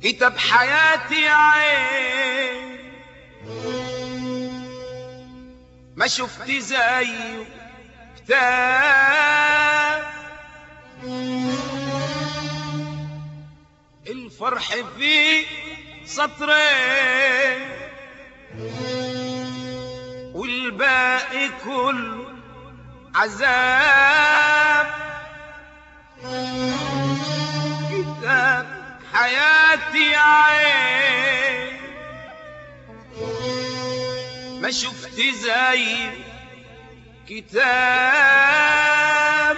كتاب حياتي عين ما شفت زيه كتاب الفرح فيه سطرين والباقي كله عذاب كتاب حياتي عين ما شفت زي كتاب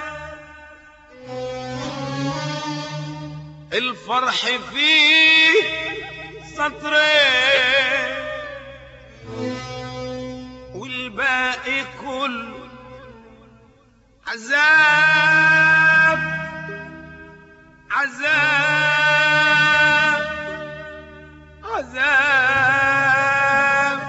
الفرح فيه سطرين والباقي كله عذاب عذاب عذاب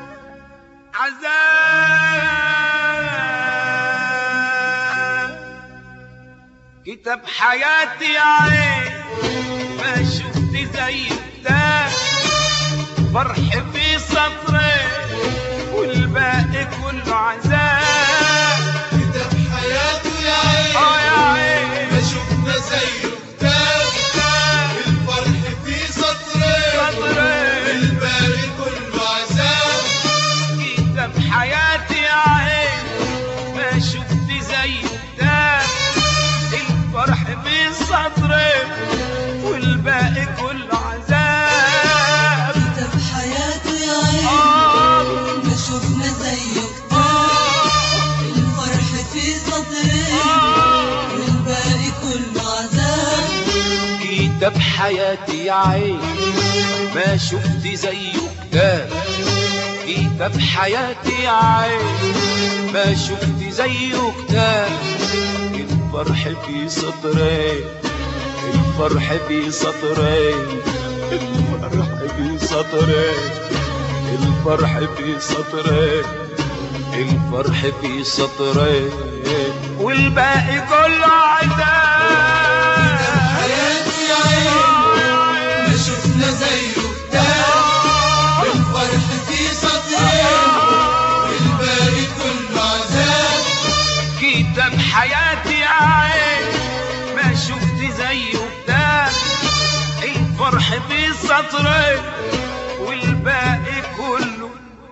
عذاب كتاب حياتي يا عين ما شفت زي كتاب فرح في سطرين والباقي كله عذاب كتاب حياته يا اه عين يا عين ما شفنا زيه كتاب كتاب الفرح فيه سطرين سطرين الباقي كله عذاب كتاب حياتي يا عين ما شفت زي كتاب الفرح في سطرين والباقي كله عذاب كتاب حياته يا عين آه ما شفنا زيه كتاب آه الفرح في صدرين آه والباقي كله عذاب كتاب حياتي يا عين ما شفت زيه كتاب كتاب حياتي يا عين ما شفت زيه كتاب الفرح في سطرين الفرح في سطرين الفرح في سطرين الفرح في سطرين الفرح في سطرين والباقي كله عذاب حياته يا عين ما شفنا زيه كتاب الفرح فيه سطرين والباقي كله عذاب كتاب حياتي يا عين ما شفت زيه كتاب الفرح في سطرين والباقي كله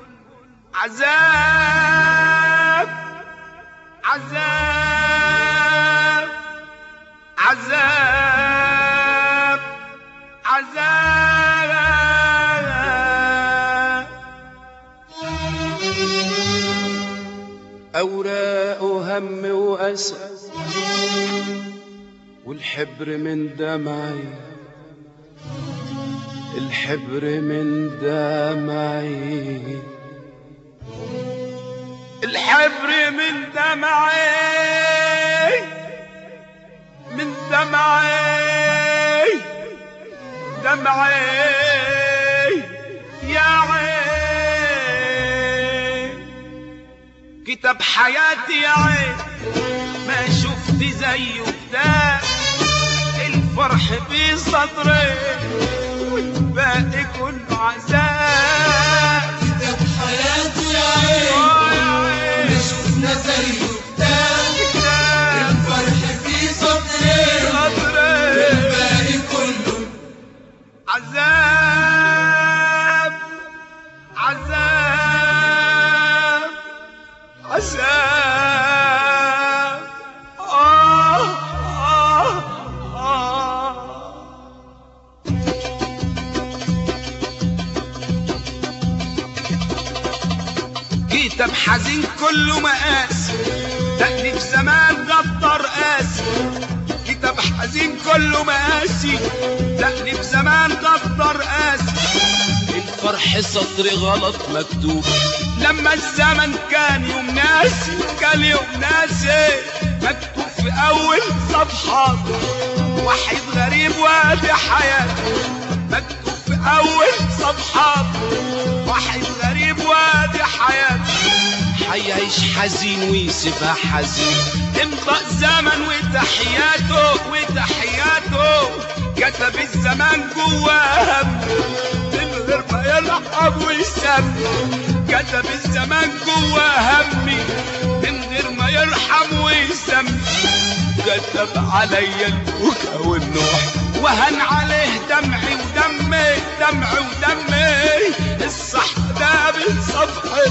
عذاب عذاب عذاب عذاب أوراق وهم وأسى والحبر من دمعي الحبر من دمعي الحبر من دمعي من دمعي دمعي يا عين كتاب حياتي يا عين ما شفت زيه كتاب الفرح في صدري والباقي كله عذاب كتاب حياته يا عين آه يا ما عين شفنا زيه كتاب كتاب الفرح فيه سطرين صدري والباقي كله عذاب عذاب عذاب آه آه آه كتاب حزين كله مقاس دقني في زمان غطر قاسي كتاب حزين كله مقاسي دقني في زمان غطر قاسي الفرح سطر غلط مكتوب لما الزمن كان يوم ناسي كان يوم ناسي مكتوب في اول صفحة وحيد غريب وادي حياته مكتوب في اول صفحة واحد غريب وادي حياته حيعيش حزين ويسيبها حزين امضى زمن وتحياته وتحياته كتب الزمان جواه هم من غير ما يلحق ويسم كتب الزمان جواه همي من غير ما يرحم ويسم كتب عليا البكا والنوح وهن عليه دمعي ودمي دمعي ودمي الصح ده بالصفحة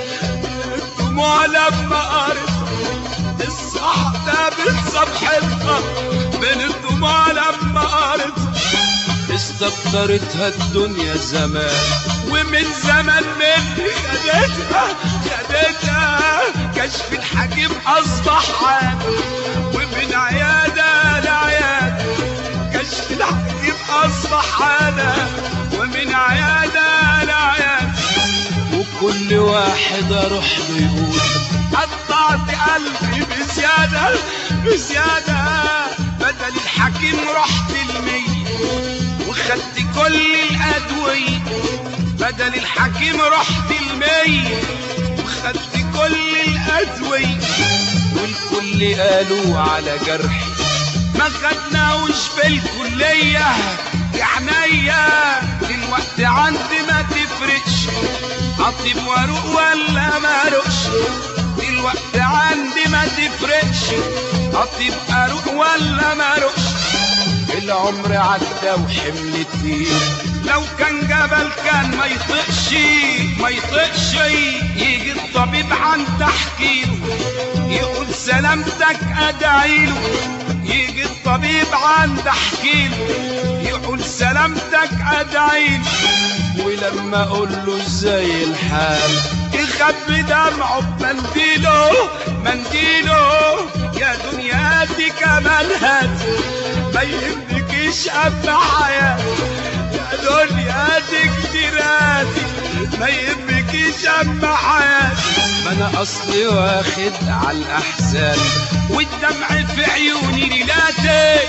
الدموع لما قريت الصح ده بالصفحة من الدموع لما قريت استكترتها الدنيا زمان ومن زمان مني خدتها خدتها كشف الحكيم اصبح عادي ومن عيادة لعيادة كشف الحكيم اصبح عادة ومن عيادة لعيادة وكل واحد اروح له يقول قطعت قلبي بزيادة بزيادة بدل الحكيم رحت المية وخدت كل الأدوية بدل الحكيم رحت المية وخدت كل الأدوية والكل قالوا على جرحي ما خدناوش في الكلية يا عينيا دلوقتي عندي ما تفرقش اطيب واروق ولا ما اروقش دلوقتي عندي ما تفرقش اطيب اروق ولا ما اروقش العمر عدى وحمل تقيل لو كان جبل كان ما يطقش ما يطقش يجي الطبيب عن تحكيله يقول سلامتك ادعيله يجي الطبيب عن تحكيله يقول سلامتك ادعيله ولما اقول له ازاي الحال يخبي دمعه بمنديله منديله يا دنيا دي كمان هات ما يهمكيش اب حياة يا دنيا دي كتيراتي ما يهمكيش اب حياة ما انا اصلي واخد على الاحزان والدمع في عيوني ليلاتي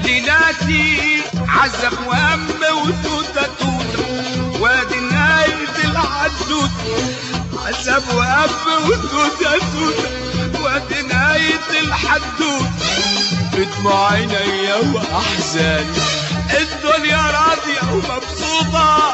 ليلاتي عذب وهم وتوتة توتة وادي نهاية الحدوتة عذب وهم وتوتة توتة وادي نهاية الحدوتة بدموع عينيا واحزاني الدنيا راضية ومبسوطة